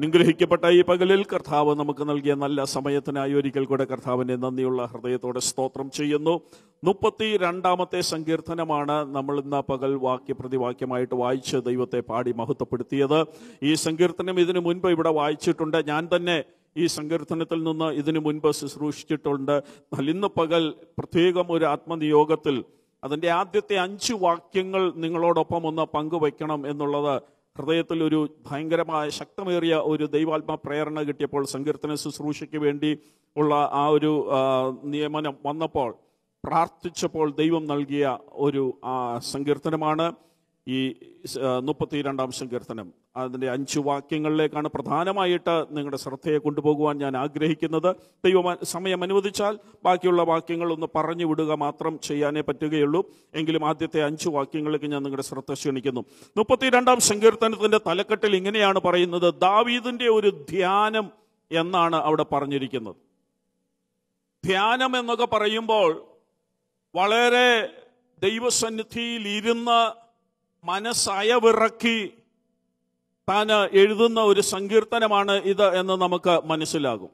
അനുഗ്രഹിക്കപ്പെട്ട ഈ പകലിൽ കർത്താവ് നമുക്ക് നൽകിയ നല്ല സമയത്തിനായി ഒരിക്കൽ കൂടെ കർത്താവിന്റെ നന്ദിയുള്ള ഹൃദയത്തോടെ സ്തോത്രം ചെയ്യുന്നു മുപ്പത്തി രണ്ടാമത്തെ സങ്കീർത്തനമാണ് നമ്മൾ ഇന്ന് പകൽ വാക്യ പ്രതിവാക്യമായിട്ട് വായിച്ച് ദൈവത്തെ പാടി മഹത്വപ്പെടുത്തിയത് ഈ സങ്കീർത്തനം ഇതിനു മുൻപ് ഇവിടെ വായിച്ചിട്ടുണ്ട് ഞാൻ തന്നെ ഈ സങ്കീർത്തനത്തിൽ നിന്ന് ഇതിനു മുൻപ് ശുശ്രൂഷിച്ചിട്ടുണ്ട് എന്നാൽ ഇന്ന് പകൽ പ്രത്യേകം ഒരു ആത്മനിയോഗത്തിൽ അതിൻ്റെ ആദ്യത്തെ അഞ്ച് വാക്യങ്ങൾ നിങ്ങളോടൊപ്പം ഒന്ന് പങ്കുവയ്ക്കണം എന്നുള്ളത് ഹൃദയത്തിൽ ഒരു ഭയങ്കരമായ ശക്തമേറിയ ഒരു ദൈവാത്മ പ്രേരണ കിട്ടിയപ്പോൾ സങ്കീർത്തന ശുശ്രൂഷയ്ക്ക് വേണ്ടി ഉള്ള ആ ഒരു ആ, നിയമനം വന്നപ്പോൾ പ്രാർത്ഥിച്ചപ്പോൾ ദൈവം നൽകിയ ഒരു ആ, സങ്കീർത്തനമാണ് ഈ മുപ്പത്തി രണ്ടാം സങ്കീർത്തനം അതിൻ്റെ അഞ്ച് വാക്യങ്ങളിലേക്കാണ് പ്രധാനമായിട്ട് നിങ്ങളുടെ ശ്രദ്ധയെ കൊണ്ടുപോകുവാൻ ഞാൻ ആഗ്രഹിക്കുന്നത് ദൈവം സമയം അനുവദിച്ചാൽ ബാക്കിയുള്ള വാക്യങ്ങൾ ഒന്ന് പറഞ്ഞു വിടുക മാത്രം ചെയ്യാനേ പറ്റുകയുള്ളൂ എങ്കിലും ആദ്യത്തെ അഞ്ച് വാക്യങ്ങളിലേക്ക് ഞാൻ നിങ്ങളുടെ ശ്രദ്ധ ക്ഷണിക്കുന്നു മുപ്പത്തിരണ്ടാം സങ്കീർത്തനത്തിന്റെ തലക്കെട്ടിൽ ഇങ്ങനെയാണ് പറയുന്നത് ദാവീദിന്റെ ഒരു ധ്യാനം എന്നാണ് അവിടെ പറഞ്ഞിരിക്കുന്നത് ധ്യാനം എന്നൊക്കെ പറയുമ്പോൾ വളരെ ദൈവസന്നിധിയിൽ ഇരുന്ന് മനസ്സയവിറക്കി താന് എഴുതുന്ന ഒരു സങ്കീർത്തനമാണ് ഇത് എന്ന് നമുക്ക് മനസ്സിലാകും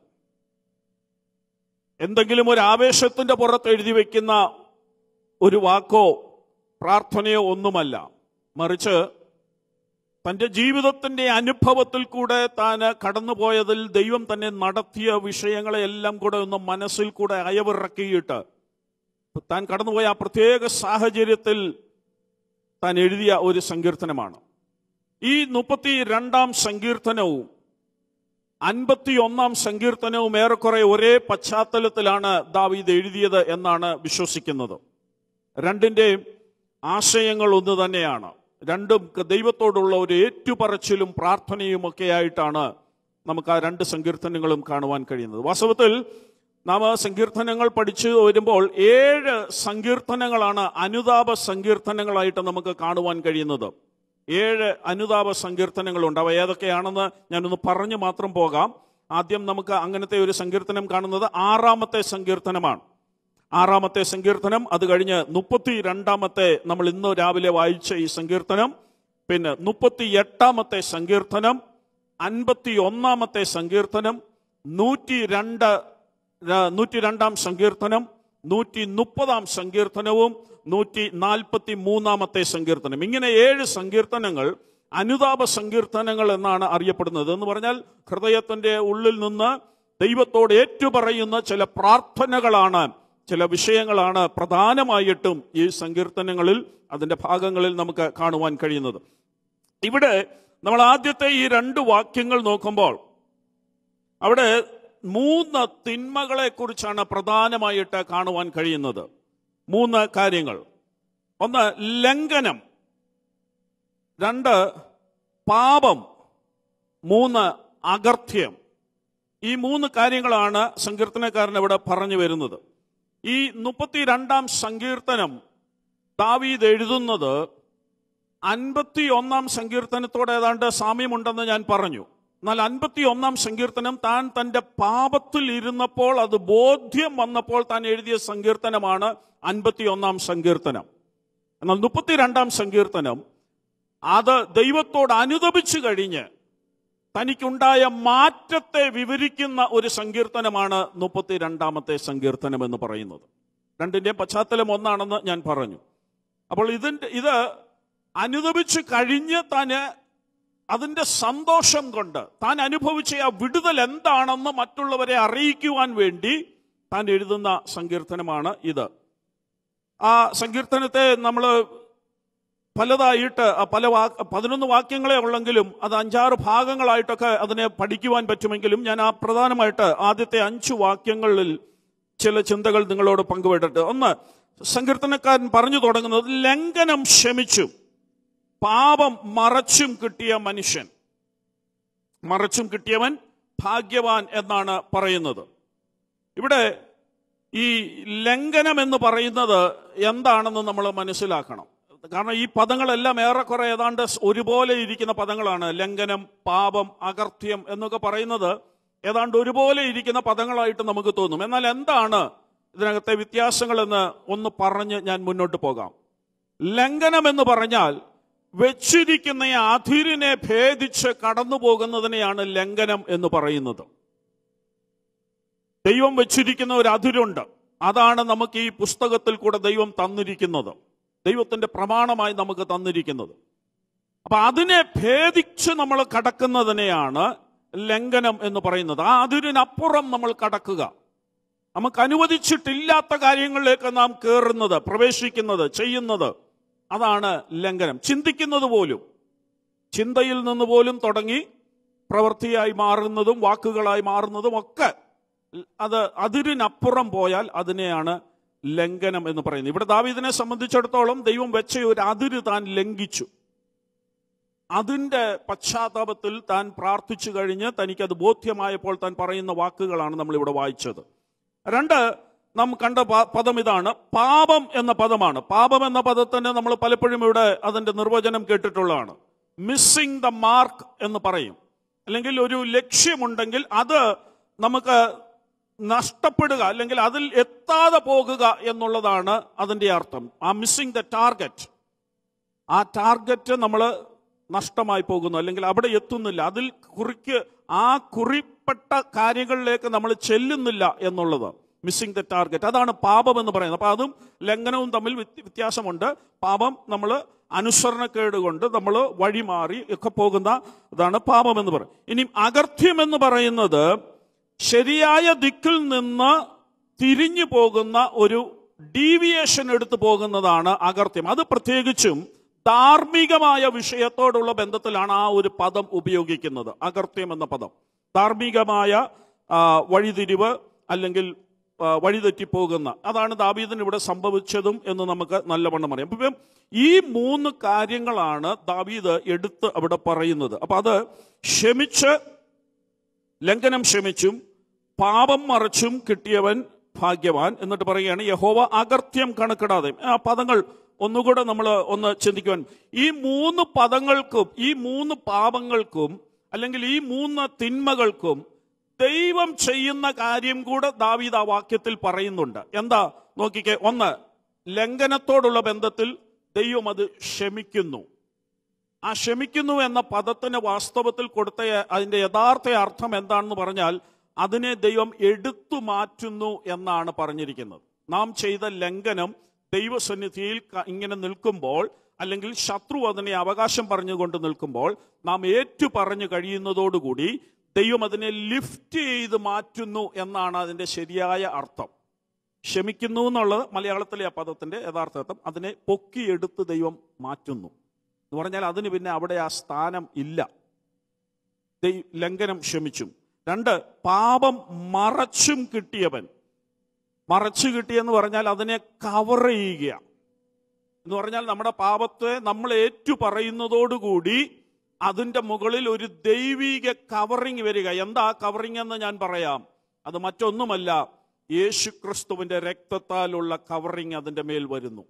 എന്തെങ്കിലും ഒരു ആവേശത്തിന്റെ പുറത്ത് എഴുതി വെക്കുന്ന ഒരു വാക്കോ പ്രാർത്ഥനയോ ഒന്നുമല്ല മറിച്ച് തന്റെ ജീവിതത്തിന്റെ അനുഭവത്തിൽ കൂടെ താൻ കടന്നുപോയതിൽ ദൈവം തന്നെ നടത്തിയ വിഷയങ്ങളെ എല്ലാം കൂടെ ഒന്ന് മനസ്സിൽ കൂടെ അയവിറക്കിയിട്ട് താൻ കടന്നുപോയ ആ പ്രത്യേക സാഹചര്യത്തിൽ താൻ എഴുതിയ ഒരു സങ്കീർത്തനമാണ് ഈ മുപ്പത്തി രണ്ടാം സങ്കീർത്തനവും അൻപത്തി ഒന്നാം സങ്കീർത്തനവും ഏറെക്കുറെ ഒരേ പശ്ചാത്തലത്തിലാണ് ദാവീദ് എഴുതിയത് എന്നാണ് വിശ്വസിക്കുന്നത് രണ്ടിന്റെയും ആശയങ്ങൾ ഒന്ന് തന്നെയാണ് രണ്ടും ദൈവത്തോടുള്ള ഒരു ഏറ്റുപറച്ചിലും പ്രാർത്ഥനയും ഒക്കെ ആയിട്ടാണ് നമുക്ക് ആ രണ്ട് സങ്കീർത്തനങ്ങളും കാണുവാൻ കഴിയുന്നത് വാസ്തവത്തിൽ നാം ആ സങ്കീർത്തനങ്ങൾ പഠിച്ചു വരുമ്പോൾ ഏഴ് സങ്കീർത്തനങ്ങളാണ് അനുതാപ സങ്കീർത്തനങ്ങളായിട്ട് നമുക്ക് കാണുവാൻ കഴിയുന്നത് ഏഴ് അനുതാപ സങ്കീർത്തനങ്ങളുണ്ട് അവ ഏതൊക്കെയാണെന്ന് ഞാനൊന്ന് പറഞ്ഞു മാത്രം പോകാം ആദ്യം നമുക്ക് അങ്ങനത്തെ ഒരു സങ്കീർത്തനം കാണുന്നത് ആറാമത്തെ സങ്കീർത്തനമാണ് ആറാമത്തെ സങ്കീർത്തനം അത് കഴിഞ്ഞ് മുപ്പത്തി രണ്ടാമത്തെ നമ്മൾ ഇന്ന് രാവിലെ വായിച്ച ഈ സങ്കീർത്തനം പിന്നെ മുപ്പത്തി എട്ടാമത്തെ സങ്കീർത്തനം അൻപത്തി ഒന്നാമത്തെ സങ്കീർത്തനം നൂറ്റി രണ്ട് നൂറ്റി രണ്ടാം സങ്കീർത്തനം നൂറ്റി മുപ്പതാം സങ്കീർത്തനവും നൂറ്റി നാൽപ്പത്തി മൂന്നാമത്തെ സങ്കീർത്തനം ഇങ്ങനെ ഏഴ് സങ്കീർത്തനങ്ങൾ അനുതാപ സങ്കീർത്തനങ്ങൾ എന്നാണ് അറിയപ്പെടുന്നത് എന്ന് പറഞ്ഞാൽ ഹൃദയത്തിന്റെ ഉള്ളിൽ നിന്ന് ദൈവത്തോട് ഏറ്റുപറയുന്ന ചില പ്രാർത്ഥനകളാണ് ചില വിഷയങ്ങളാണ് പ്രധാനമായിട്ടും ഈ സങ്കീർത്തനങ്ങളിൽ അതിന്റെ ഭാഗങ്ങളിൽ നമുക്ക് കാണുവാൻ കഴിയുന്നത് ഇവിടെ നമ്മൾ ആദ്യത്തെ ഈ രണ്ട് വാക്യങ്ങൾ നോക്കുമ്പോൾ അവിടെ മൂന്ന് തിന്മകളെ കുറിച്ചാണ് പ്രധാനമായിട്ട് കാണുവാൻ കഴിയുന്നത് മൂന്ന് കാര്യങ്ങൾ ഒന്ന് ലംഘനം രണ്ട് പാപം മൂന്ന് അകർഥ്യം ഈ മൂന്ന് കാര്യങ്ങളാണ് സങ്കീർത്തനക്കാരൻ ഇവിടെ പറഞ്ഞു വരുന്നത് ഈ മുപ്പത്തിരണ്ടാം സങ്കീർത്തനം ദാവീദ് എഴുതുന്നത് അൻപത്തി ഒന്നാം സങ്കീർത്തനത്തോട് ഏതാണ്ട് സാമ്യമുണ്ടെന്ന് ഞാൻ പറഞ്ഞു എന്നാൽ അൻപത്തി ഒന്നാം സങ്കീർത്തനം താൻ തന്റെ പാപത്തിൽ ഇരുന്നപ്പോൾ അത് ബോധ്യം വന്നപ്പോൾ താൻ എഴുതിയ സങ്കീർത്തനമാണ് അൻപത്തി ഒന്നാം സങ്കീർത്തനം എന്നാൽ മുപ്പത്തിരണ്ടാം സങ്കീർത്തനം അത് ദൈവത്തോട് അനുദപിച്ചു കഴിഞ്ഞ് തനിക്കുണ്ടായ മാറ്റത്തെ വിവരിക്കുന്ന ഒരു സങ്കീർത്തനമാണ് മുപ്പത്തിരണ്ടാമത്തെ സങ്കീർത്തനം എന്ന് പറയുന്നത് രണ്ടിന്റെയും പശ്ചാത്തലം ഒന്നാണെന്ന് ഞാൻ പറഞ്ഞു അപ്പോൾ ഇതിന്റെ ഇത് അനുദപിച്ച് കഴിഞ്ഞ് താന് അതിന്റെ സന്തോഷം കൊണ്ട് താൻ അനുഭവിച്ച ആ വിടുതൽ എന്താണെന്ന് മറ്റുള്ളവരെ അറിയിക്കുവാൻ വേണ്ടി താൻ എഴുതുന്ന സങ്കീർത്തനമാണ് ഇത് ആ സങ്കീർത്തനത്തെ നമ്മൾ പലതായിട്ട് ആ പല വാക്ക് പതിനൊന്ന് വാക്യങ്ങളെ ഉള്ളെങ്കിലും അത് അഞ്ചാറ് ഭാഗങ്ങളായിട്ടൊക്കെ അതിനെ പഠിക്കുവാൻ പറ്റുമെങ്കിലും ഞാൻ ആ പ്രധാനമായിട്ട് ആദ്യത്തെ അഞ്ചു വാക്യങ്ങളിൽ ചില ചിന്തകൾ നിങ്ങളോട് പങ്കുവിട്ടിട്ട് ഒന്ന് സങ്കീർത്തനക്കാരൻ പറഞ്ഞു തുടങ്ങുന്നത് ലംഘനം ക്ഷമിച്ചും പാപം മറച്ചും കിട്ടിയ മനുഷ്യൻ മറച്ചും കിട്ടിയവൻ ഭാഗ്യവാൻ എന്നാണ് പറയുന്നത് ഇവിടെ ഈ ലംഘനം എന്ന് പറയുന്നത് എന്താണെന്ന് നമ്മൾ മനസ്സിലാക്കണം കാരണം ഈ പദങ്ങളെല്ലാം ഏറെക്കുറെ ഏതാണ്ട് ഒരുപോലെ ഇരിക്കുന്ന പദങ്ങളാണ് ലംഘനം പാപം അകർഥ്യം എന്നൊക്കെ പറയുന്നത് ഏതാണ്ട് ഒരുപോലെ ഇരിക്കുന്ന പദങ്ങളായിട്ട് നമുക്ക് തോന്നും എന്നാൽ എന്താണ് ഇതിനകത്തെ വ്യത്യാസങ്ങൾ എന്ന് ഒന്ന് പറഞ്ഞ് ഞാൻ മുന്നോട്ട് പോകാം ലംഘനം എന്ന് പറഞ്ഞാൽ വെച്ചിരിക്കുന്ന ഈ അതിരിനെ ഭേദിച്ച് കടന്നു പോകുന്നതിനെയാണ് ലംഘനം എന്ന് പറയുന്നത് ദൈവം വെച്ചിരിക്കുന്ന ഒരു അതിരുണ്ട് അതാണ് നമുക്ക് ഈ പുസ്തകത്തിൽ കൂടെ ദൈവം തന്നിരിക്കുന്നത് ദൈവത്തിന്റെ പ്രമാണമായി നമുക്ക് തന്നിരിക്കുന്നത് അപ്പൊ അതിനെ ഭേദിച്ച് നമ്മൾ കടക്കുന്നതിനെയാണ് ലംഘനം എന്ന് പറയുന്നത് ആ അതിരിനപ്പുറം നമ്മൾ കടക്കുക നമുക്ക് അനുവദിച്ചിട്ടില്ലാത്ത കാര്യങ്ങളിലേക്ക് നാം കയറുന്നത് പ്രവേശിക്കുന്നത് ചെയ്യുന്നത് അതാണ് ലംഘനം ചിന്തിക്കുന്നത് പോലും ചിന്തയിൽ നിന്ന് പോലും തുടങ്ങി പ്രവൃത്തിയായി മാറുന്നതും വാക്കുകളായി മാറുന്നതും ഒക്കെ അത് അതിരിനപ്പുറം പോയാൽ അതിനെയാണ് ലംഘനം എന്ന് പറയുന്നത് ഇവിടെ ദാവീദിനെ സംബന്ധിച്ചിടത്തോളം ദൈവം വെച്ച ഒരു അതിര് താൻ ലംഘിച്ചു അതിന്റെ പശ്ചാത്താപത്തിൽ താൻ പ്രാർത്ഥിച്ചു കഴിഞ്ഞ് തനിക്കത് ബോധ്യമായപ്പോൾ താൻ പറയുന്ന വാക്കുകളാണ് നമ്മൾ ഇവിടെ വായിച്ചത് രണ്ട് നാം കണ്ട പ- പദം ഇതാണ് പാപം എന്ന പദമാണ് പാപം എന്ന പദത്തിന് നമ്മൾ പലപ്പോഴും ഇവിടെ അതിന്റെ നിർവചനം കേട്ടിട്ടുള്ളതാണ് മിസ്സിംഗ് ദ മാർക്ക് എന്ന് പറയും അല്ലെങ്കിൽ ഒരു ലക്ഷ്യമുണ്ടെങ്കിൽ അത് നമുക്ക് നഷ്ടപ്പെടുക അല്ലെങ്കിൽ അതിൽ എത്താതെ പോകുക എന്നുള്ളതാണ് അതിന്റെ അർത്ഥം ആ മിസ്സിംഗ് ദ ടാർഗറ്റ് ആ ടാർഗറ്റ് നമ്മൾ നഷ്ടമായി പോകുന്നു അല്ലെങ്കിൽ അവിടെ എത്തുന്നില്ല അതിൽ കുറിക്ക് ആ കുറിപ്പെട്ട കാര്യങ്ങളിലേക്ക് നമ്മൾ ചെല്ലുന്നില്ല എന്നുള്ളത് മിസ്സിംഗ് ദ ടാർഗറ്റ് അതാണ് പാപം എന്ന് പറയുന്നത് അപ്പൊ അതും ലംഘനവും തമ്മിൽ വ്യത്യ- വ്യത്യാസമുണ്ട് പാപം നമ്മൾ അനുസരണക്കേട് കൊണ്ട് നമ്മൾ വഴിമാറി ഒക്കെ പോകുന്ന ഇതാണ് പാപം എന്ന് പറയും ഇനി അകർഥ്യം എന്ന് പറയുന്നത് ശരിയായ ദിക്കിൽ നിന്ന് തിരിഞ്ഞു പോകുന്ന ഒരു ഡീവിയേഷൻ എടുത്തു പോകുന്നതാണ് അകർഥ്യം അത് പ്രത്യേകിച്ചും ധാർമ്മികമായ വിഷയത്തോടുള്ള ബന്ധത്തിലാണ് ആ ഒരു പദം ഉപയോഗിക്കുന്നത് അകർഥ്യം എന്ന പദം ധാർമ്മികമായ ആ, വഴിതിരിവ് അല്ലെങ്കിൽ ആ, വഴിതെറ്റിപ്പോകുന്ന അതാണ് ദാവീദിന് ഇവിടെ സംഭവിച്ചതും എന്ന് നമുക്ക് നല്ലവണ്ണം അറിയാം അപ്പം ഈ മൂന്ന് കാര്യങ്ങളാണ് ദാവീദ് എടുത്ത് അവിടെ പറയുന്നത് അപ്പൊ അത് ക്ഷമിച്ച് ലംഘനം ക്ഷമിച്ചും പാപം മറച്ചും കിട്ടിയവൻ ഭാഗ്യവാൻ എന്നിട്ട് പറയുകയാണ് യഹോവ അകർഥ്യം കണക്കിടാതെ ആ പദങ്ങൾ ഒന്നുകൂടെ നമ്മൾ ഒന്ന് ചിന്തിക്കുവാൻ ഈ മൂന്ന് പദങ്ങൾക്കും ഈ മൂന്ന് പാപങ്ങൾക്കും അല്ലെങ്കിൽ ഈ മൂന്ന് തിന്മകൾക്കും ദൈവം ചെയ്യുന്ന കാര്യം കൂടെ ദാവീദ് ആ വാക്യത്തിൽ പറയുന്നുണ്ട് എന്താ നോക്കിക്കേ ഒന്ന് ലംഘനത്തോടുള്ള ബന്ധത്തിൽ ദൈവം അത് ക്ഷമിക്കുന്നു ആ ക്ഷമിക്കുന്നു എന്ന പദത്തിന് വാസ്തവത്തിൽ കൊടുത്ത അതിന്റെ യഥാർത്ഥ അർത്ഥം എന്താണെന്ന് പറഞ്ഞാൽ അതിനെ ദൈവം എടുത്തു മാറ്റുന്നു എന്നാണ് പറഞ്ഞിരിക്കുന്നത് നാം ചെയ്ത ലംഘനം ദൈവസന്നിധിയിൽ ക- ഇങ്ങനെ നിൽക്കുമ്പോൾ അല്ലെങ്കിൽ ശത്രു അതിനെ അവകാശം പറഞ്ഞുകൊണ്ട് നിൽക്കുമ്പോൾ നാം ഏറ്റു പറഞ്ഞു കഴിയുന്നതോടുകൂടി ദൈവം അതിനെ ലിഫ്റ്റ് ചെയ്ത് മാറ്റുന്നു എന്നാണ് അതിന്റെ ശരിയായ അർത്ഥം ക്ഷമിക്കുന്നു എന്നുള്ളത് മലയാളത്തിലെ ആ പദത്തിന്റെ യഥാർത്ഥ അർത്ഥം അതിനെ പൊക്കിയെടുത്ത് ദൈവം മാറ്റുന്നു എന്ന് പറഞ്ഞാൽ അതിന് പിന്നെ അവിടെ ആ സ്ഥാനം ഇല്ല ദൈ- ലംഘനം ക്ഷമിച്ചും രണ്ട് പാപം മറച്ചും കിട്ടിയവൻ മറച്ചു കിട്ടിയെന്ന് പറഞ്ഞാൽ അതിനെ കവർ ചെയ്യുക എന്ന് പറഞ്ഞാൽ നമ്മുടെ പാപത്തെ നമ്മൾ ഏറ്റു പറയുന്നതോടുകൂടി അതിന്റെ മുകളിൽ ഒരു ദൈവിക കവറിങ് വരിക എന്താ കവറിങ് എന്ന് ഞാൻ പറയാം അത് മറ്റൊന്നുമല്ല യേശു ക്രിസ്തുവിന്റെ രക്തത്താലുള്ള കവറിങ് അതിന്റെ മേൽ വരുന്നു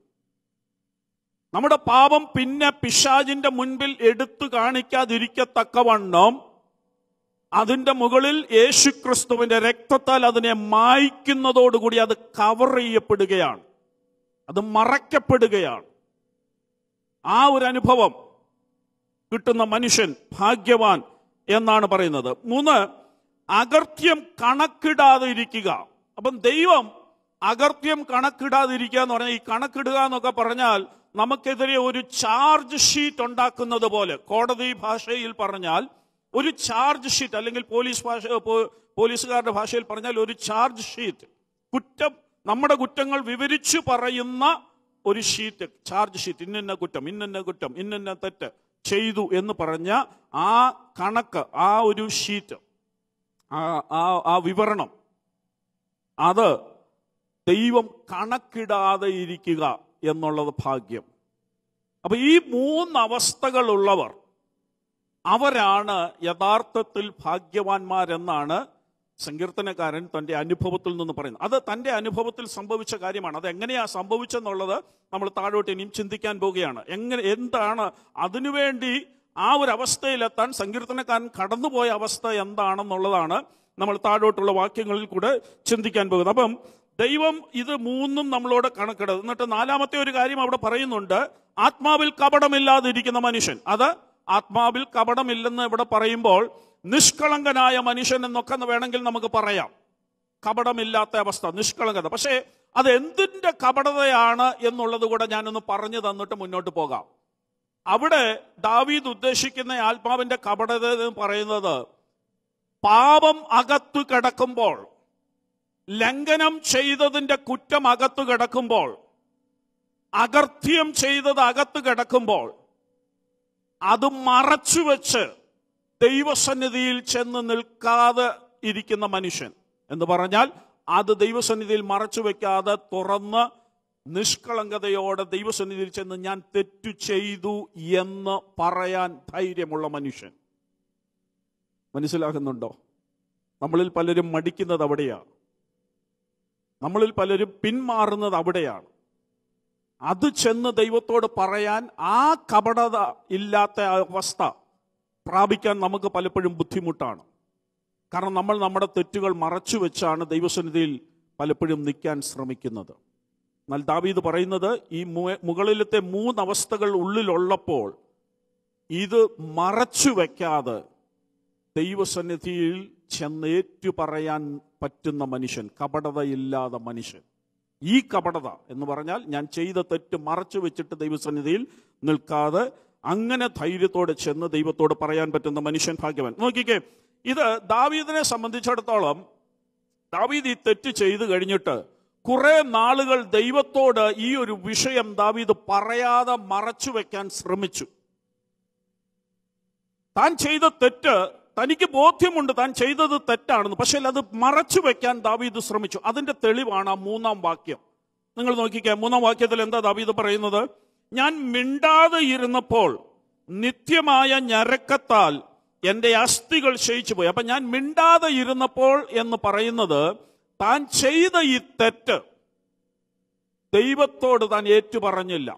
നമ്മുടെ പാപം പിന്നെ പിശാജിന്റെ മുൻപിൽ എടുത്തു കാണിക്കാതിരിക്കത്തക്കവണ്ണം അതിന്റെ മുകളിൽ യേശു ക്രിസ്തുവിന്റെ രക്തത്താൽ അതിനെ മായ്ക്കുന്നതോടുകൂടി അത് കവർ ചെയ്യപ്പെടുകയാണ് അത് മറയ്ക്കപ്പെടുകയാണ് ആ ഒരു അനുഭവം കിട്ടുന്ന മനുഷ്യൻ ഭാഗ്യവാൻ എന്നാണ് പറയുന്നത് മൂന്ന് അകർത്യം കണക്കിടാതെ ഇരിക്കുക അപ്പം ദൈവം അകർത്യം കണക്കിടാതിരിക്കുക എന്ന് പറഞ്ഞാൽ ഈ കണക്കിടുക എന്നൊക്കെ പറഞ്ഞാൽ നമുക്കെതിരെ ഒരു ചാർജ് ഷീറ്റ് ഉണ്ടാക്കുന്നത് പോലെ കോടതി ഭാഷയിൽ പറഞ്ഞാൽ ഒരു ചാർജ് ഷീറ്റ് അല്ലെങ്കിൽ പോലീസ് ഭാഷ പോ- പോലീസുകാരുടെ ഭാഷയിൽ പറഞ്ഞാൽ ഒരു ചാർജ് ഷീറ്റ് കുറ്റം നമ്മുടെ കുറ്റങ്ങൾ വിവരിച്ചു പറയുന്ന ഒരു ഷീറ്റ് ചാർജ് ഷീറ്റ് ഇന്നിന്ന കുറ്റം ഇന്നിന്ന കുറ്റം ഇന്നിന്ന തെറ്റ് ചെയ്തു എന്ന് പറഞ്ഞ ആ കണക്ക് ആ ഒരു ഷീറ്റ് ആ ആ ആ വിവരണം അത് ദൈവം കണക്കിടാതെ ഇരിക്കുക എന്നുള്ളത് ഭാഗ്യം അപ്പൊ ഈ മൂന്ന് അവസ്ഥകളുള്ളവർ അവരാണ് യഥാർത്ഥത്തിൽ ഭാഗ്യവാന്മാരെന്നാണ് സങ്കീർത്തനക്കാരൻ തന്റെ അനുഭവത്തിൽ നിന്ന് പറയുന്നത് അത് തന്റെ അനുഭവത്തിൽ സംഭവിച്ച കാര്യമാണ് അത് എങ്ങനെയാ സംഭവിച്ചെന്നുള്ളത് നമ്മൾ താഴോട്ട് ഇനിയും ചിന്തിക്കാൻ പോവുകയാണ് എങ്ങനെ എന്താണ് അതിനുവേണ്ടി ആ ഒരു അവസ്ഥയിലെത്താൻ സങ്കീർത്തനക്കാരൻ കടന്നുപോയ അവസ്ഥ എന്താണെന്നുള്ളതാണ് നമ്മൾ താഴോട്ടുള്ള വാക്യങ്ങളിൽ കൂടെ ചിന്തിക്കാൻ പോകുന്നത് അപ്പം ദൈവം ഇത് മൂന്നും നമ്മളോട് കണക്കിടും എന്നിട്ട് നാലാമത്തെ ഒരു കാര്യം അവിടെ പറയുന്നുണ്ട് ആത്മാവിൽ കപടമില്ലാതിരിക്കുന്ന മനുഷ്യൻ അത് ആത്മാവിൽ കപടമില്ലെന്ന് ഇവിടെ പറയുമ്പോൾ നിഷ്കളങ്കനായ മനുഷ്യൻ എന്നൊക്കെ വേണമെങ്കിൽ നമുക്ക് പറയാം കപടമില്ലാത്ത അവസ്ഥ നിഷ്കളങ്കത പക്ഷേ അത് എന്തിന്റെ കപടതയാണ് എന്നുള്ളത് കൂടെ ഞാനൊന്ന് പറഞ്ഞു തന്നിട്ട് മുന്നോട്ട് പോകാം അവിടെ ദാവീദ് ഉദ്ദേശിക്കുന്ന ആത്മാവിന്റെ കപടത എന്ന് പറയുന്നത് പാപം അകത്തു കിടക്കുമ്പോൾ ലംഘനം ചെയ്തതിന്റെ കുറ്റം അകത്തു കിടക്കുമ്പോൾ അകർഥ്യം ചെയ്തത് അകത്ത് കിടക്കുമ്പോൾ അത് മറച്ചുവെച്ച് ദൈവസന്നിധിയിൽ ചെന്ന് നിൽക്കാതെ ഇരിക്കുന്ന മനുഷ്യൻ എന്ന് പറഞ്ഞാൽ അത് ദൈവസന്നിധിയിൽ മറച്ചു വെക്കാതെ തുറന്ന് നിഷ്കളങ്കതയോടെ ദൈവസന്നിധിയിൽ ചെന്ന് ഞാൻ തെറ്റു ചെയ്തു എന്ന് പറയാൻ ധൈര്യമുള്ള മനുഷ്യൻ മനസ്സിലാകുന്നുണ്ടോ നമ്മളിൽ പലരും മടിക്കുന്നത് അവിടെയാണ് നമ്മളിൽ പലരും പിന്മാറുന്നത് അവിടെയാണ് അത് ചെന്ന് ദൈവത്തോട് പറയാൻ ആ കപടത ഇല്ലാത്ത അവസ്ഥ പ്രാപിക്കാൻ നമുക്ക് പലപ്പോഴും ബുദ്ധിമുട്ടാണ് കാരണം നമ്മൾ നമ്മുടെ തെറ്റുകൾ മറച്ചു വെച്ചാണ് ദൈവസന്നിധിയിൽ പലപ്പോഴും നിൽക്കാൻ ശ്രമിക്കുന്നത് എന്നാൽ ദാവീദ് പറയുന്നത് ഈ മു- മുകളിലത്തെ മൂന്നവസ്ഥകൾ ഉള്ളിലുള്ളപ്പോൾ ഇത് മറച്ചു വെക്കാതെ ദൈവസന്നിധിയിൽ ചെന്ന് ഏറ്റു പറയാൻ പറ്റുന്ന മനുഷ്യൻ കപടതയില്ലാതെ മനുഷ്യൻ ഈ കപടത എന്ന് പറഞ്ഞാൽ ഞാൻ ചെയ്ത തെറ്റ് മറച്ചു വെച്ചിട്ട് ദൈവസന്നിധിയിൽ നിൽക്കാതെ അങ്ങനെ ധൈര്യത്തോടെ ചെന്ന് ദൈവത്തോട് പറയാൻ പറ്റുന്ന മനുഷ്യൻ ഭാഗ്യവൻ നോക്കിക്കേ ഇത് ദാവീദിനെ സംബന്ധിച്ചിടത്തോളം ദാവീദ് ഈ തെറ്റ് ചെയ്തു കഴിഞ്ഞിട്ട് കുറെ നാളുകൾ ദൈവത്തോട് ഈ ഒരു വിഷയം ദാവീദ് പറയാതെ മറച്ചു വെക്കാൻ ശ്രമിച്ചു താൻ ചെയ്ത തെറ്റ് തനിക്ക് ബോധ്യമുണ്ട് താൻ ചെയ്തത് തെറ്റാണെന്ന് പക്ഷേ അത് മറച്ചു വെക്കാൻ ദാവീദ് ശ്രമിച്ചു അതിന്റെ തെളിവാണ് ആ മൂന്നാം വാക്യം നിങ്ങൾ നോക്കിക്കേ മൂന്നാം വാക്യത്തിൽ എന്താ ദാവീദ് പറയുന്നത് ഞാൻ മിണ്ടാതെ ഇരുന്നപ്പോൾ നിത്യമായ ഞരക്കത്താൽ എന്റെ അസ്ഥികൾ ക്ഷയിച്ചു പോയി അപ്പൊ ഞാൻ മിണ്ടാതെ ഇരുന്നപ്പോൾ എന്ന് പറയുന്നത് താൻ ചെയ്ത ഈ തെറ്റ് ദൈവത്തോട് താൻ ഏറ്റു പറഞ്ഞില്ല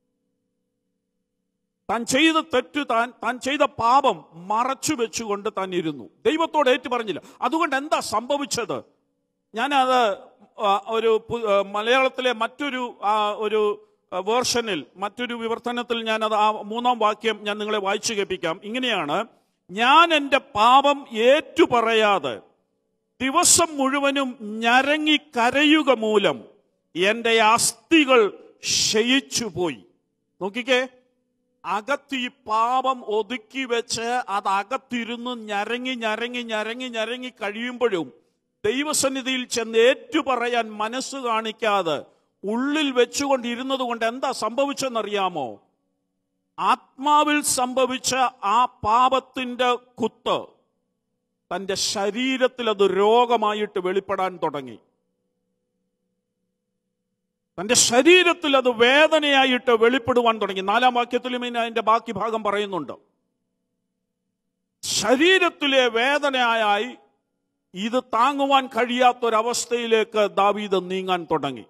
താൻ ചെയ്ത തെറ്റ് താൻ താൻ ചെയ്ത പാപം മറച്ചു വെച്ചുകൊണ്ട് താൻ ഇരുന്നു ദൈവത്തോട് ഏറ്റു പറഞ്ഞില്ല അതുകൊണ്ട് എന്താ സംഭവിച്ചത് ഞാനത് ആ, ഒരു പു- ആ, മലയാളത്തിലെ മറ്റൊരു ആ, ഒരു ആ, വേർഷനിൽ മറ്റൊരു വിവർത്തനത്തിൽ ഞാൻ അത് ആ മൂന്നാം വാക്യം ഞാൻ നിങ്ങളെ വായിച്ചു കേൾപ്പിക്കാം ഇങ്ങനെയാണ് ഞാൻ എൻ്റെ പാപം ഏറ്റുപറയാതെ ദിവസം മുഴുവനും ഞരങ്ങി കരയുക മൂലം എൻ്റെ അസ്ഥികൾ ക്ഷയിച്ചുപോയി നോക്കിക്കേ അകത്ത് ഈ പാപം ഒതുക്കി വെച്ച് അത് അകത്തിരുന്ന് ഞരങ്ങി ഞരങ്ങി ഞരങ്ങി ഞരങ്ങി കഴിയുമ്പോഴും ദൈവസന്നിധിയിൽ ചെന്ന് ഏറ്റുപറയാൻ മനസ്സ് കാണിക്കാതെ ഉള്ളിൽ വെച്ചുകൊണ്ടിരുന്നത് കൊണ്ട് എന്താ സംഭവിച്ചെന്നറിയാമോ ആത്മാവിൽ സംഭവിച്ച ആ പാപത്തിന്റെ കുത്ത് തന്റെ ശരീരത്തിൽ അത് രോഗമായിട്ട് വെളിപ്പെടാൻ തുടങ്ങി തന്റെ ശരീരത്തിൽ അത് വേദനയായിട്ട് വെളിപ്പെടുവാൻ തുടങ്ങി നാലാം വാക്യത്തിലും ഇനി അതിന്റെ ബാക്കി ഭാഗം പറയുന്നുണ്ട് ശരീരത്തിലെ വേദനയായി ഇത് താങ്ങുവാൻ കഴിയാത്തൊരവസ്ഥയിലേക്ക് ദാവീദ് നീങ്ങാൻ തുടങ്ങി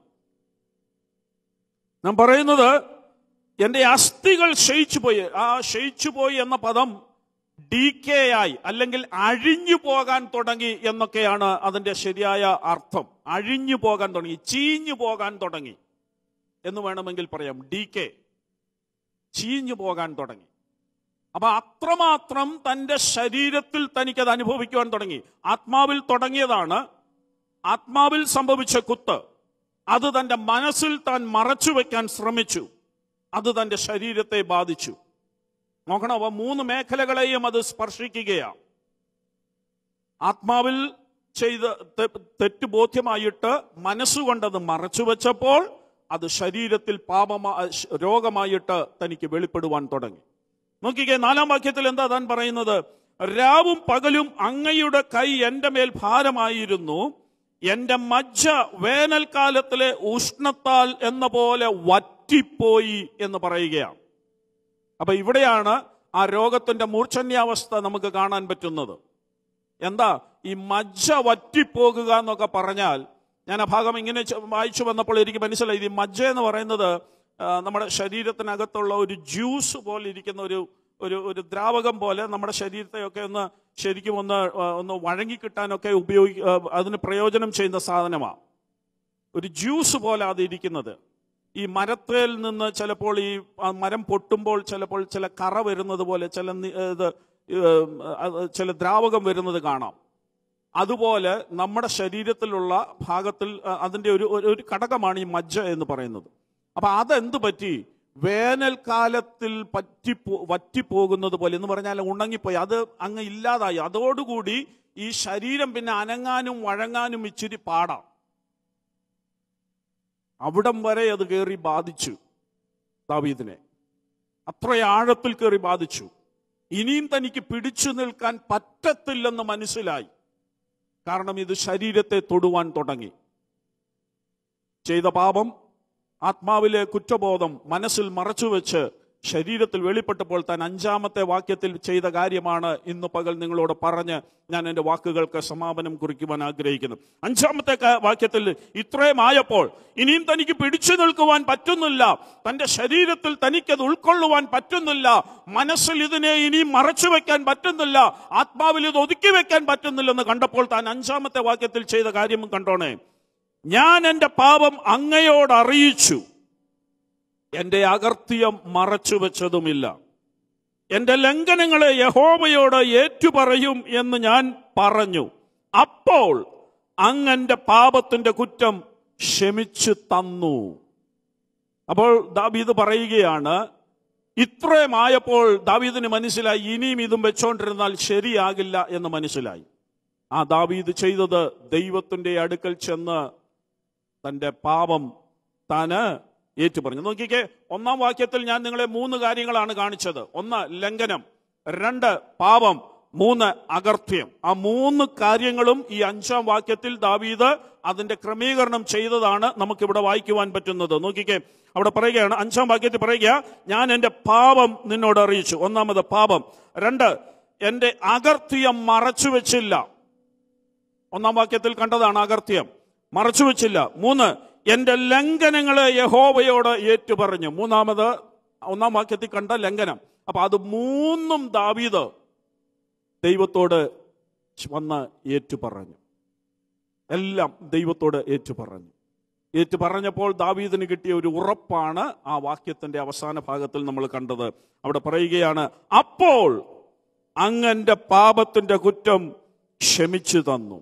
ഞാൻ പറയുന്നത് എന്റെ അസ്ഥികൾ ക്ഷയിച്ചു പോയി ആ ക്ഷയിച്ചു പോയി എന്ന പദം ഡി കെ ആയി അല്ലെങ്കിൽ അഴിഞ്ഞു പോകാൻ തുടങ്ങി എന്നൊക്കെയാണ് അതിന്റെ ശരിയായ അർത്ഥം അഴിഞ്ഞു പോകാൻ തുടങ്ങി ചീഞ്ഞു പോകാൻ തുടങ്ങി എന്ന് വേണമെങ്കിൽ പറയാം ഡി കെ ചീഞ്ഞു പോകാൻ തുടങ്ങി അപ്പൊ അത്രമാത്രം തന്റെ ശരീരത്തിൽ തനിക്കത് അനുഭവിക്കുവാൻ തുടങ്ങി ആത്മാവിൽ തുടങ്ങിയതാണ് ആത്മാവിൽ സംഭവിച്ച കുത്ത് അത് തന്റെ മനസ്സിൽ താൻ മറച്ചു വെക്കാൻ ശ്രമിച്ചു അത് തന്റെ ശരീരത്തെ ബാധിച്ചു നോക്കണം അപ്പൊ മൂന്ന് മേഖലകളെയും അത് സ്പർശിക്കുകയാണ് ആത്മാവിൽ ചെയ്ത് തെ- തെറ്റ് ബോധ്യമായിട്ട് മനസ്സുകൊണ്ടത് മറച്ചു വെച്ചപ്പോൾ അത് ശരീരത്തിൽ പാപമാ ശ്- രോഗമായിട്ട് തനിക്ക് വെളിപ്പെടുവാൻ തുടങ്ങി നോക്കിക്കേ നാലാം വാക്യത്തിൽ എന്താ താൻ പറയുന്നത് രാവും പകലും അങ്ങയുടെ കൈ എന്റെ മേൽ ഭാരമായിരുന്നു എന്റെ മജ്ജ വേനൽക്കാലത്തിലെ ഉഷ്ണത്താൽ എന്ന പോലെ വറ്റിപ്പോയി എന്ന് പറയുകയാണ് അപ്പൊ ഇവിടെയാണ് ആ രോഗത്തിന്റെ മൂർച്ഛന്യാവസ്ഥ നമുക്ക് കാണാൻ പറ്റുന്നത് എന്താ ഈ മജ്ജ വറ്റിപ്പോകുക എന്നൊക്കെ പറഞ്ഞാൽ ഞാൻ ആ ഭാഗം ഇങ്ങനെ ചെ- വായിച്ചു വന്നപ്പോൾ എനിക്ക് മനസ്സിലായി ഈ മജ്ജ എന്ന് പറയുന്നത് ആ, നമ്മുടെ ശരീരത്തിനകത്തുള്ള ഒരു ജ്യൂസ് പോലെ ഇരിക്കുന്ന ഒരു ഒരു ഒരു ദ്രാവകം പോലെ നമ്മുടെ ശരീരത്തെയൊക്കെ ഒന്ന് ശരിക്കും ഒന്ന് ആ, ഒന്ന് വഴങ്ങി കിട്ടാനൊക്കെ ഉപയോഗി ആ, അതിന് പ്രയോജനം ചെയ്യുന്ന സാധനമാണ് ഒരു ജ്യൂസ് പോലെ അത് ഇരിക്കുന്നത് ഈ മരത്തേൽ നിന്ന് ചിലപ്പോൾ ഈ ആ മരം പൊട്ടുമ്പോൾ ചിലപ്പോൾ ചില കറ വരുന്നത് പോലെ ചില നി- ഇത് ഏഹ്, അത് ചില ദ്രാവകം വരുന്നത് കാണാം അതുപോലെ നമ്മുടെ ശരീരത്തിലുള്ള ഭാഗത്തിൽ അഹ് അതിന്റെ ഒരു ഒരു- ഒരു ഘടകമാണ് ഈ മജ്ജ എന്ന് പറയുന്നത് അപ്പൊ അതെന്ത് പറ്റി വേനൽക്കാലത്തിൽ പറ്റി വറ്റിപ്പോകുന്നത് പോലെ എന്ന് പറഞ്ഞാൽ ഉണങ്ങിപ്പോയി അത് അങ്ങ് ഇല്ലാതായി അതോടുകൂടി ഈ ശരീരം പിന്നെ അനങ്ങാനും വഴങ്ങാനും ഇച്ചിരി പാടാം അവിടം വരെ അത് കയറി ബാധിച്ചു ദാവീദിനെ അത്ര ആഴത്തിൽ കയറി ബാധിച്ചു ഇനിയും തനിക്ക് പിടിച്ചു നിൽക്കാൻ പറ്റത്തില്ലെന്ന് മനസ്സിലായി കാരണം ഇത് ശരീരത്തെ തൊടുവാൻ തുടങ്ങി ചെയ്ത പാപം ആത്മാവിലെ കുറ്റബോധം മനസ്സിൽ മറച്ചുവെച്ച് ശരീരത്തിൽ വെളിപ്പെട്ടപ്പോൾ താൻ അഞ്ചാമത്തെ വാക്യത്തിൽ ചെയ്ത കാര്യമാണ് ഇന്ന് പകൽ നിങ്ങളോട് പറഞ്ഞ് ഞാൻ എൻ്റെ വാക്കുകൾക്ക് സമാപനം കുറിക്കുവാൻ ആഗ്രഹിക്കുന്നു അഞ്ചാമത്തെ ക- വാക്യത്തിൽ ഇത്രയും ആയപ്പോൾ ഇനിയും തനിക്ക് പിടിച്ചു നിൽക്കുവാൻ പറ്റുന്നില്ല തന്റെ ശരീരത്തിൽ തനിക്കത് ഉൾക്കൊള്ളുവാൻ പറ്റുന്നില്ല മനസ്സിൽ ഇതിനെ ഇനിയും മറച്ചു വെക്കാൻ പറ്റുന്നില്ല ആത്മാവിൽ ഇത് ഒതുക്കി വെക്കാൻ പറ്റുന്നില്ലെന്ന് കണ്ടപ്പോൾ താൻ അഞ്ചാമത്തെ വാക്യത്തിൽ ചെയ്ത കാര്യം കണ്ടോണേ ഞാൻ എൻ്റെ പാപം അങ്ങയോട് അറിയിച്ചു എൻ്റെ അകർത്തിയം മറച്ചു വെച്ചതുമില്ല എൻ്റെ ലംഘനങ്ങളെ യഹോവയോട് ഏറ്റുപറയും എന്ന് ഞാൻ പറഞ്ഞു അപ്പോൾ അങ്ങന്റെ പാപത്തിന്റെ കുറ്റം ക്ഷമിച്ചു തന്നു അപ്പോൾ ദാവീദ് പറയുകയാണ് ഇത്രയുമായപ്പോൾ ദാവീദിന് മനസ്സിലായി ഇനിയും ഇതും വെച്ചോണ്ടിരുന്നാൽ ശരിയാകില്ല എന്ന് മനസ്സിലായി ആ ദാവീദ് ചെയ്തത് ദൈവത്തിന്റെ അടുക്കൽ ചെന്ന് തന്റെ പാപം താന് ഏറ്റുപറഞ്ഞു നോക്കിക്കേ ഒന്നാം വാക്യത്തിൽ ഞാൻ നിങ്ങളെ മൂന്ന് കാര്യങ്ങളാണ് കാണിച്ചത് ഒന്ന് ലംഘനം രണ്ട് പാപം മൂന്ന് അകർഥ്യം ആ മൂന്ന് കാര്യങ്ങളും ഈ അഞ്ചാം വാക്യത്തിൽ ദാവീദ് അതിന്റെ ക്രമീകരണം ചെയ്തതാണ് നമുക്കിവിടെ വായിക്കുവാൻ പറ്റുന്നത് നോക്കിക്കേ അവിടെ പറയുകയാണ് അഞ്ചാം വാക്യത്തിൽ പറയുക ഞാൻ എന്റെ പാപം നിന്നോട് അറിയിച്ചു ഒന്നാമത് പാപം രണ്ട് എന്റെ അകർഥ്യം മറച്ചു വെച്ചില്ല ഒന്നാം വാക്യത്തിൽ കണ്ടതാണ് അകർത്യം മറച്ചു വെച്ചില്ല മൂന്ന് എന്റെ ലംഘനങ്ങളെ യഹോവയോട് ഏറ്റുപറഞ്ഞു മൂന്നാമത് ഒന്നാം വാക്യത്തിൽ കണ്ട ലംഘനം അപ്പൊ അത് മൂന്നും ദാവീദ് ദൈവത്തോട് വന്ന് ഏറ്റുപറഞ്ഞു എല്ലാം ദൈവത്തോട് ഏറ്റുപറഞ്ഞു ഏറ്റുപറഞ്ഞപ്പോൾ ദാവീദിന് കിട്ടിയ ഒരു ഉറപ്പാണ് ആ വാക്യത്തിന്റെ അവസാന ഭാഗത്തിൽ നമ്മൾ കണ്ടത് അവിടെ പറയുകയാണ് അപ്പോൾ അങ്ങന്റെ പാപത്തിന്റെ കുറ്റം ക്ഷമിച്ചു തന്നു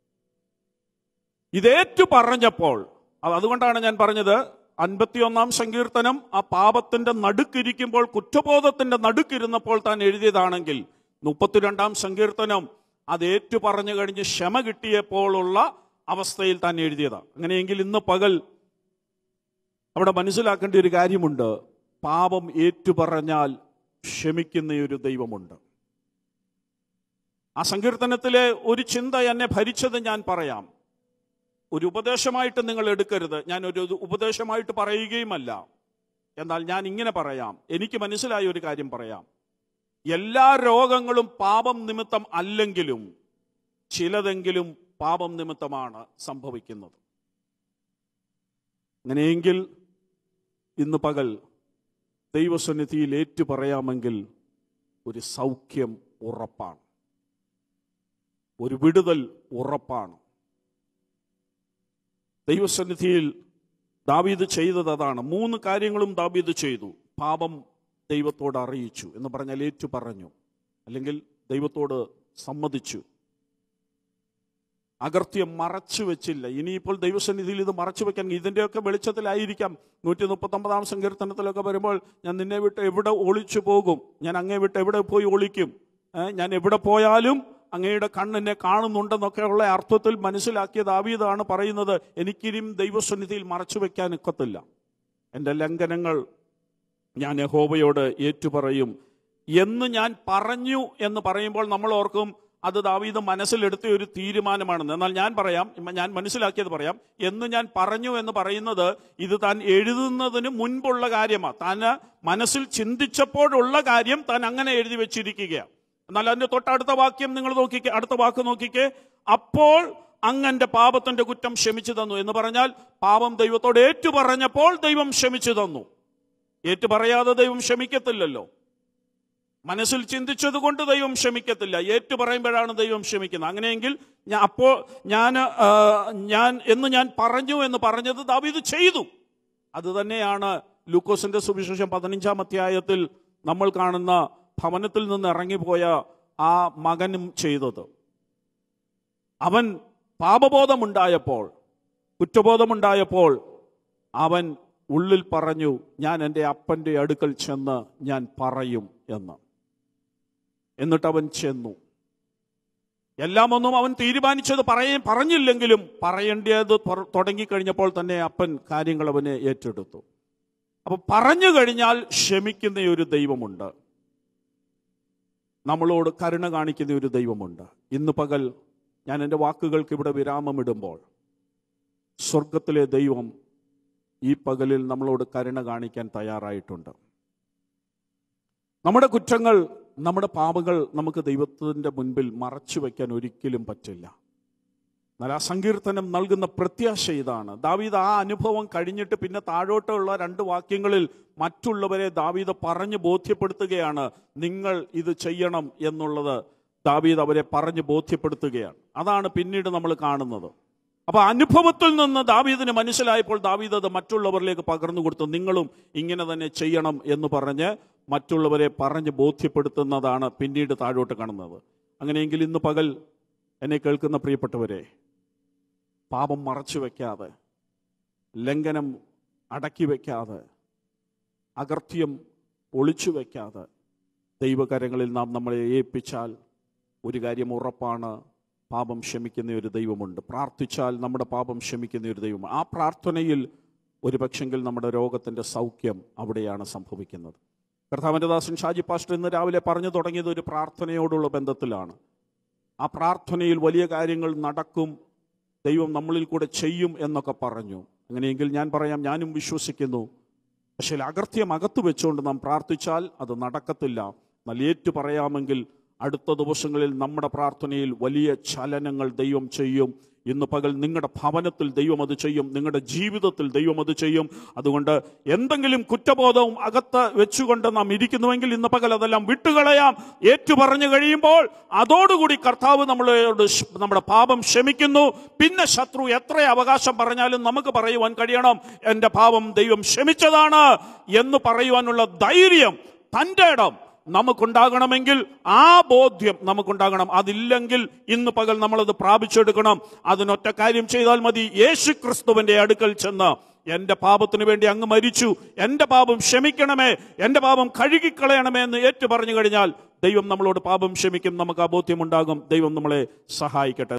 ഇതേറ്റു പറഞ്ഞപ്പോൾ അത് അതുകൊണ്ടാണ് ഞാൻ പറഞ്ഞത് അൻപത്തിയൊന്നാം സങ്കീർത്തനം ആ പാപത്തിന്റെ നടുക്കിരിക്കുമ്പോൾ കുറ്റബോധത്തിന്റെ നടുക്കിരുന്നപ്പോൾ താൻ എഴുതിയതാണെങ്കിൽ മുപ്പത്തിരണ്ടാം സങ്കീർത്തനം അത് ഏറ്റു പറഞ്ഞു കഴിഞ്ഞ് ക്ഷമ കിട്ടിയപ്പോഴുള്ള അവസ്ഥയിൽ താൻ എഴുതിയതാണ് അങ്ങനെയെങ്കിൽ ഇന്ന് പകൽ അവിടെ മനസ്സിലാക്കേണ്ട ഒരു കാര്യമുണ്ട് പാപം ഏറ്റുപറഞ്ഞാൽ ക്ഷമിക്കുന്ന ഒരു ദൈവമുണ്ട് ആ സങ്കീർത്തനത്തിലെ ഒരു ചിന്ത എന്നെ ഭരിച്ചത് ഞാൻ പറയാം ഒരു ഉപദേശമായിട്ട് നിങ്ങൾ എടുക്കരുത് ഞാൻ ഒരു ഉപദേശമായിട്ട് പറയുകയുമല്ല എന്നാൽ ഞാൻ ഇങ്ങനെ പറയാം എനിക്ക് മനസ്സിലായ ഒരു കാര്യം പറയാം എല്ലാ രോഗങ്ങളും പാപം നിമിത്തം അല്ലെങ്കിലും ചിലതെങ്കിലും പാപം നിമിത്തമാണ് സംഭവിക്കുന്നത് അങ്ങനെയെങ്കിൽ ഇന്ന് പകൽ ദൈവസന്നിധിയിൽ ഏറ്റു പറയാമെങ്കിൽ ഒരു സൗഖ്യം ഉറപ്പാണ് ഒരു വിടുതൽ ഉറപ്പാണ് ദൈവസന്നിധിയിൽ ദാവീദ് ചെയ്തത് അതാണ് മൂന്ന് കാര്യങ്ങളും ദാവീദ് ചെയ്തു പാപം ദൈവത്തോട് അറിയിച്ചു എന്ന് പറഞ്ഞാൽ ഏറ്റു പറഞ്ഞു അല്ലെങ്കിൽ ദൈവത്തോട് സമ്മതിച്ചു അകർത്യം മറച്ചു വെച്ചില്ല ഇനിയിപ്പോൾ ദൈവസന്നിധിയിൽ ഇത് മറച്ചു വെക്കാൻ ഇതിന്റെയൊക്കെ വെളിച്ചത്തിലായിരിക്കാം നൂറ്റി മുപ്പത്തൊമ്പതാം സങ്കീർത്തനത്തിലൊക്കെ വരുമ്പോൾ ഞാൻ നിന്നെ വിട്ട് എവിടെ ഒളിച്ചു പോകും ഞാൻ അങ്ങേ വിട്ട് എവിടെ പോയി ഒളിക്കും ഏ, ഞാൻ എവിടെ പോയാലും അങ്ങയുടെ കണ്ണെന്നെ കാണുന്നുണ്ടെന്നൊക്കെയുള്ള അർത്ഥത്തിൽ മനസ്സിലാക്കിയ ദാവീദാണ് പറയുന്നത് എനിക്കിനിയും ദൈവസന്നിധിയിൽ മറച്ചു വെക്കാൻ ഒക്കത്തില്ല എൻ്റെ ലംഘനങ്ങൾ ഞാൻ യഹോവയോട് ഏറ്റുപറയും എന്ന് ഞാൻ പറഞ്ഞു എന്ന് പറയുമ്പോൾ നമ്മൾ ഓർക്കും അത് ദാവീദ് മനസ്സിലെടുത്ത ഒരു തീരുമാനമാണെന്ന് എന്നാൽ ഞാൻ പറയാം ഇമ്മ ഞാൻ മനസ്സിലാക്കിയത് പറയാം എന്ന് ഞാൻ പറഞ്ഞു എന്ന് പറയുന്നത് ഇത് താൻ എഴുതുന്നതിന് മുൻപുള്ള കാര്യമാണ് താൻ മനസ്സിൽ ചിന്തിച്ചപ്പോഴുള്ള കാര്യം താൻ അങ്ങനെ എഴുതി വെച്ചിരിക്കുകയാണ് എന്നാൽ അതിന്റെ തൊട്ടടുത്ത വാക്യം നിങ്ങൾ നോക്കിക്കേ അടുത്ത വാക്ക് നോക്കിക്കേ അപ്പോൾ അങ്ങന്റെ പാപത്തിന്റെ കുറ്റം ക്ഷമിച്ചു തന്നു എന്ന് പറഞ്ഞാൽ പാപം ദൈവത്തോട് ഏറ്റു പറഞ്ഞപ്പോൾ ദൈവം ക്ഷമിച്ചു തന്നു ഏറ്റു പറയാതെ ദൈവം ക്ഷമിക്കത്തില്ലല്ലോ മനസ്സിൽ ചിന്തിച്ചത് കൊണ്ട് ദൈവം ക്ഷമിക്കത്തില്ല ഏറ്റു പറയുമ്പോഴാണ് ദൈവം ക്ഷമിക്കുന്നത് അങ്ങനെയെങ്കിൽ ഞാൻ അപ്പോൾ ഞാൻ ആ, ഞാൻ എന്ന് ഞാൻ പറഞ്ഞു എന്ന് പറഞ്ഞത് ദാവീദ് ചെയ്തു അത് തന്നെയാണ് ലൂക്കോസിന്റെ സുവിശേഷം പതിനഞ്ചാം അധ്യായത്തിൽ നമ്മൾ കാണുന്ന ഭവനത്തിൽ നിന്ന് ഇറങ്ങിപ്പോയ ആ മകനും ചെയ്തത് അവൻ പാപബോധമുണ്ടായപ്പോൾ കുറ്റബോധമുണ്ടായപ്പോൾ അവൻ ഉള്ളിൽ പറഞ്ഞു ഞാൻ എൻ്റെ അപ്പൻ്റെ അടുക്കൽ ചെന്ന് ഞാൻ പറയും എന്ന് എന്നിട്ട് അവൻ ചെന്നു എല്ലാം ഒന്നും അവൻ തീരുമാനിച്ചത് പറയ പറഞ്ഞില്ലെങ്കിലും പറയേണ്ടത് തൊ- തുടങ്ങിക്കഴിഞ്ഞപ്പോൾ തന്നെ അപ്പൻ കാര്യങ്ങൾ അവനെ ഏറ്റെടുത്തു അപ്പൊ പറഞ്ഞു കഴിഞ്ഞാൽ ക്ഷമിക്കുന്ന ഒരു ദൈവമുണ്ട് നമ്മളോട് കരുണ കാണിക്കുന്ന ഒരു ദൈവമുണ്ട് ഇന്ന് പകൽ ഞാൻ എൻ്റെ വാക്കുകൾക്ക് ഇവിടെ വിരാമമിടുമ്പോൾ സ്വർഗത്തിലെ ദൈവം ഈ പകലിൽ നമ്മളോട് കരുണ കാണിക്കാൻ തയ്യാറായിട്ടുണ്ട് നമ്മുടെ കുറ്റങ്ങൾ നമ്മുടെ പാപങ്ങൾ നമുക്ക് ദൈവത്തിൻ്റെ മുൻപിൽ മറച്ചു വയ്ക്കാൻ ഒരിക്കലും പറ്റില്ല എന്നാൽ ആ സങ്കീർത്തനം നൽകുന്ന പ്രത്യാശ ഇതാണ് ദാവീദ് ആ അനുഭവം കഴിഞ്ഞിട്ട് പിന്നെ താഴോട്ടുള്ള രണ്ട് വാക്യങ്ങളിൽ മറ്റുള്ളവരെ ദാവീദ് പറഞ്ഞു ബോധ്യപ്പെടുത്തുകയാണ് നിങ്ങൾ ഇത് ചെയ്യണം എന്നുള്ളത് ദാവീദ് അവരെ പറഞ്ഞു ബോധ്യപ്പെടുത്തുകയാണ് അതാണ് പിന്നീട് നമ്മൾ കാണുന്നത് അപ്പൊ അനുഭവത്തിൽ നിന്ന് ദാവീദിന് മനസ്സിലായപ്പോൾ ദാവീദ് അത് മറ്റുള്ളവരിലേക്ക് പകർന്നു കൊടുത്തു നിങ്ങളും ഇങ്ങനെ തന്നെ ചെയ്യണം എന്ന് പറഞ്ഞ് മറ്റുള്ളവരെ പറഞ്ഞ് ബോധ്യപ്പെടുത്തുന്നതാണ് പിന്നീട് താഴോട്ട് കാണുന്നത് അങ്ങനെയെങ്കിൽ ഇന്ന് പകൽ എന്നെ കേൾക്കുന്ന പ്രിയപ്പെട്ടവരെ പാപം മറച്ചു വെക്കാതെ ലംഘനം അടക്കി വെക്കാതെ അകർത്യം ഒളിച്ചു വെക്കാതെ ദൈവകരങ്ങളിൽ നാം നമ്മളെ ഏൽപ്പിച്ചാൽ ഒരു കാര്യം ഉറപ്പാണ് പാപം ക്ഷമിക്കുന്ന ഒരു ദൈവമുണ്ട് പ്രാർത്ഥിച്ചാൽ നമ്മുടെ പാപം ക്ഷമിക്കുന്ന ഒരു ദൈവം ആ പ്രാർത്ഥനയിൽ ഒരു പക്ഷെങ്കിൽ നമ്മുടെ രോഗത്തിൻ്റെ സൗഖ്യം അവിടെയാണ് സംഭവിക്കുന്നത് കർത്താവിൻ്റെ ദാസൻ ഷാജി പാസ്റ്റർ ഇന്ന് രാവിലെ പറഞ്ഞു തുടങ്ങിയത് ഒരു പ്രാർത്ഥനയോടുള്ള ബന്ധത്തിലാണ് ആ പ്രാർത്ഥനയിൽ വലിയ കാര്യങ്ങൾ നടക്കും ദൈവം നമ്മളിൽ കൂടെ ചെയ്യും എന്നൊക്കെ പറഞ്ഞു അങ്ങനെയെങ്കിൽ ഞാൻ പറയാം ഞാനും വിശ്വസിക്കുന്നു പക്ഷേ അകർത്യം അകത്തു വെച്ചുകൊണ്ട് നാം പ്രാർത്ഥിച്ചാൽ അത് നടക്കത്തില്ല എന്നാൽ ഏറ്റു പറയാമെങ്കിൽ അടുത്ത ദിവസങ്ങളിൽ നമ്മുടെ പ്രാർത്ഥനയിൽ വലിയ ചലനങ്ങൾ ദൈവം ചെയ്യും ഇന്ന് പകൽ നിങ്ങളുടെ ഭവനത്തിൽ ദൈവം അത് ചെയ്യും നിങ്ങളുടെ ജീവിതത്തിൽ ദൈവം അത് ചെയ്യും അതുകൊണ്ട് എന്തെങ്കിലും കുറ്റബോധവും അകത്ത് വെച്ചുകൊണ്ട് നാം ഇരിക്കുന്നുവെങ്കിൽ ഇന്ന് പകൽ അതെല്ലാം വിട്ടുകളയാം ഏറ്റു പറഞ്ഞു കഴിയുമ്പോൾ അതോടുകൂടി കർത്താവ് നമ്മളോട് ഷ്- നമ്മുടെ പാപം ക്ഷമിക്കുന്നു പിന്നെ ശത്രു എത്ര അവകാശം പറഞ്ഞാലും നമുക്ക് പറയുവാൻ കഴിയണം എൻ്റെ പാപം ദൈവം ക്ഷമിച്ചതാണ് എന്ന് പറയുവാനുള്ള ധൈര്യം തൻ്റെ ഇടം നമുക്കുണ്ടാകണമെങ്കിൽ ആ ബോധ്യം നമുക്കുണ്ടാകണം അതില്ലെങ്കിൽ ഇന്ന് പകൽ നമ്മളത് പ്രാപിച്ചെടുക്കണം അതിനൊറ്റ കാര്യം ചെയ്താൽ മതി യേശു ക്രിസ്തുവിന്റെ അടുക്കൽ ചെന്ന് എന്റെ പാപത്തിന് വേണ്ടി അങ്ങ് മരിച്ചു എന്റെ പാപം ക്ഷമിക്കണമേ എന്റെ പാപം കഴുകിക്കളയണമേ എന്ന് ഏറ്റു പറഞ്ഞു കഴിഞ്ഞാൽ ദൈവം നമ്മളോട് പാപം ക്ഷമിക്കും നമുക്ക് ആ ബോധ്യമുണ്ടാകും ദൈവം നമ്മളെ സഹായിക്കട്ടെ